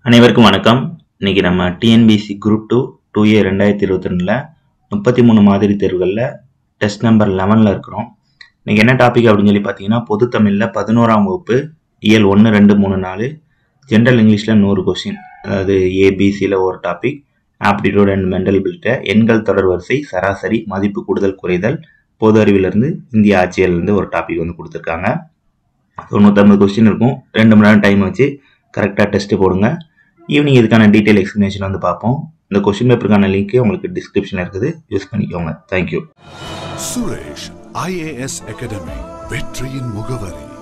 அனைவருக்கும் வணக்கம் இன்னைக்கு நம்ம TNPSC group two two A ரெண்டாயிரத்தி இருபத்தி ரெண்டில் முப்பத்தி மூணு மாதிரி தேர்வுகளில் டெஸ்ட் நம்பர் லெவனில் இருக்கிறோம் இன்னைக்கு என்ன டாபிக் அப்படின்னு சொல்லி பார்த்தீங்கன்னா பொது தமிழில் பதினோராம் வகுப்பு இயல் ஒன்று ரெண்டு மூணு நாலு ஜென்ரல் இங்கிலீஷில் நூறு கொஸ்டின் அதாவது ஏபிசியில் ஒரு டாபிக் ஆப்டிடியூட் அண்ட் மென்டல் பில்ட்டை எண்கள் தொடர் வரிசை சராசரி மதிப்பு கூடுதல் குறைதல் பொது அறிவிலிருந்து இந்திய ஆட்சியிலிருந்து ஒரு டாபிக் வந்து கொடுத்துருக்காங்க தொண்ணூற்றம்பது கொஸ்டின் இருக்கும் ரெண்டு மணி நேரம் டைம் வச்சு கரெக்டாக டெஸ்ட்டு போடுங்க ஈவினிங் இதுக்கான டீட்டெயில் எக்ஸ்ப்ளனேஷன் வந்து பார்ப்போம் இந்த கொஸ்டின் பேப்பருக்கான லிங்க் உங்களுக்கு டிஸ்கிரிப்ஷனில் இருக்குது யூஸ் பண்ணிக்கோங்க தேங்க்யூ சுரேஷ் ஐஏஎஸ் அகாடமி வெற்றியின் முகவரி